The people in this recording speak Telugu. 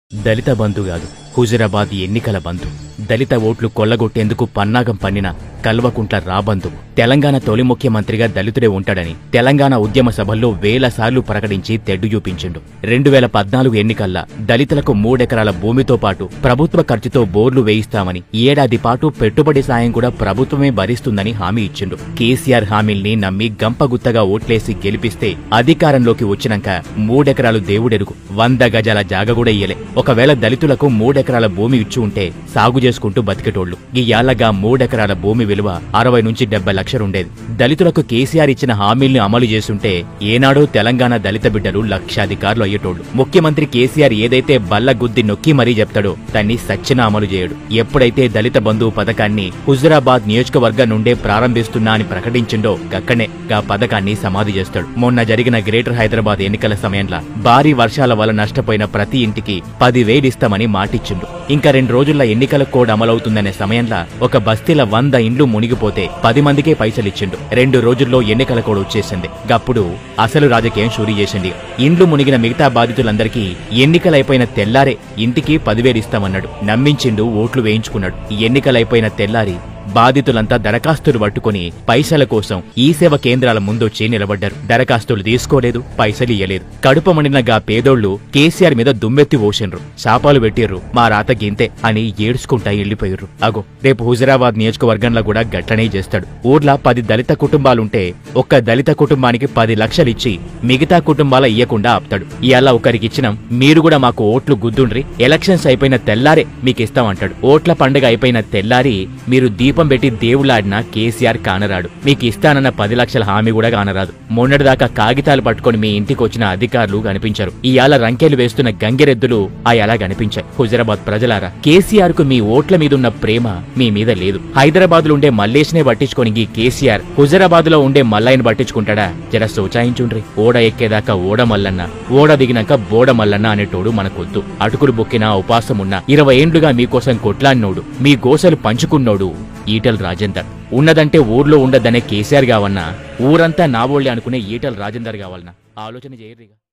దళిత బంధు కాదు హుజురాబాద్ ఎన్నికల బంధు దళిత ఓట్లు కొల్లగొట్టేందుకు పన్నాగం పన్నిన కల్వకుంట్ల రాబంధు తెలంగాణ తొలి ముఖ్యమంత్రిగా దళితుడే ఉంటాడని తెలంగాణ ఉద్యమ సభల్లో వేల సార్లు ప్రకటించి తెడ్డు చూపించిండు రెండు వేల పద్నాలుగు ఎన్నికల్లా దళితులకు మూడెకరాల భూమితో పాటు ప్రభుత్వ ఖర్చుతో బోర్లు వేయిస్తామని ఏడాది పాటు పెట్టుబడి సాయం కూడా ప్రభుత్వమే భరిస్తుందని హామీ ఇచ్చిండు కేసీఆర్ హామీల్ని నమ్మి గంపగుత్తగా ఓట్లేసి గెలిపిస్తే అధికారంలోకి వచ్చినాక మూడెకరాలు దేవుడెరుగు వంద గజాల జాగ కూడా ఇయ్యలే ఒకవేళ దళితులకు మూడెకరాల భూమి ఇచ్చి ఉంటే సాగు చేసుకుంటూ బతికేటోళ్లు ఈ యాలగా మూడెకరాల భూమి విలువ అరవై నుంచి డెబ్బై లక్షలుండేది దళితులకు కేసీఆర్ ఇచ్చిన హామీల్ని అమలు చేస్తుంటే ఏనాడో తెలంగాణ దళిత బిడ్డలు లక్షాధికారులు అయ్యేటోళ్లు ముఖ్యమంత్రి కేసీఆర్ ఏదైతే బల్ల గుద్ది నొక్కి మరీ చెప్తాడో దాన్ని సచ్చిన అమలు చేయడు ఎప్పుడైతే దళిత బంధువు పథకాన్ని హుజురాబాద్ నియోజకవర్గం నుండే ప్రారంభిస్తున్నా అని ప్రకటించిండో గక్కనే గా పథకాన్ని సమాధి చేస్తాడు మొన్న జరిగిన గ్రేటర్ హైదరాబాద్ ఎన్నికల సమయంలో భారీ వర్షాల వల్ల నష్టపోయిన ప్రతి ఇంటికి పదివేలిస్తామని మాటిచ్చిండు ఇంకా రెండు రోజుల్లో ఎన్నికల కోడ్ అమలవుతుందనే సమయంలో ఒక బస్తీల వంద ఇండ్లు మునిగిపోతే పది మందికే పైసలిచ్చిండు రెండు రోజుల్లో ఎన్నికల కోడ్ వచ్చేసింది గప్పుడు అసలు రాజకీయం షూరీ చేసింది ఇండ్లు మునిగిన మిగతా బాధితులందరికీ ఎన్నికలైపోయిన తెల్లారే ఇంటికి పదివేలు ఇస్తామన్నాడు నమ్మించిండు ఓట్లు వేయించుకున్నాడు ఎన్నికలైపోయిన తెల్లారి బాధితులంతా దరఖాస్తులు పట్టుకుని పైసల కోసం ఈ సేవ కేంద్రాల ముందొచ్చి నిలబడ్డారు దరఖాస్తులు తీసుకోలేదు పైసలు ఇయ్యలేదు కడుపు మండిన గా పేదోళ్లు కేసీఆర్ మీద దుమ్మెత్తి ఓషిండ్రు శాపాలు పెట్టిర్రు మా రాత గింతే అని ఏడ్చుకుంటా వెళ్ళిపోయిర్రు అగో రేపు హుజరాబాద్ నియోజకవర్గంలో కూడా గట్లనే చేస్తాడు ఊర్లా పది దళిత కుటుంబాలుంటే ఒక్క దళిత కుటుంబానికి పది లక్షలిచ్చి మిగతా కుటుంబాల ఇయ్యకుండా ఆపుతాడు ఇవాళ ఒకరికిచ్చినాం మీరు కూడా మాకు ఓట్లు గుద్దుండ్రి ఎలక్షన్స్ అయిపోయిన తెల్లారే మీకు ఇస్తామంటాడు ఓట్ల పండుగ అయిపోయిన తెల్లారి మీరు దీపం పెట్టి దేవుళ్ళాడినా కేసీఆర్ కానరాడు మీకు ఇస్తానన్న పది లక్షల హామీ కూడా కానరాదు మొన్నటిదాకా కాగితాలు పట్టుకొని మీ ఇంటికి వచ్చిన అధికారులు కనిపించారు ఇవాళ రంకెలు వేస్తున్న గంగిరెద్దులు ఆ ఎలా కనిపించాయి హుజరాబాద్ ప్రజలారా కేసీఆర్ కు మీ ఓట్ల మీద ఉన్న ప్రేమ మీ మీద లేదు హైదరాబాద్ లో ఉండే మల్లేష్నే పట్టించుకొని ఈ కేసీఆర్ హుజరాబాద్ లో ఉండే మల్లయ్యని పట్టించుకుంటాడా జర సోచాయించుండ్రి ఓడ ఎక్కేదాకా ఓడ మల్లన్న ఓడ దిగినాక బోడ మల్లన్న అనేటోడు మనకొద్దు అటుకులు బొక్కినా ఉపాసమున్నా ఇరవై ఏండ్లుగా మీకోసం కొట్లాడినోడు మీ గోసలు పంచుకున్నోడు ఈటల్ రాజేందర్ ఉన్నదంటే ఊర్లో ఉండదనే కేసీఆర్ కావన్నా ఊరంతా నా ఓళ్ళే అనుకునే ఈటల్ రాజేందర్ కావాలన్నా ఆలోచన చేయర్రిగా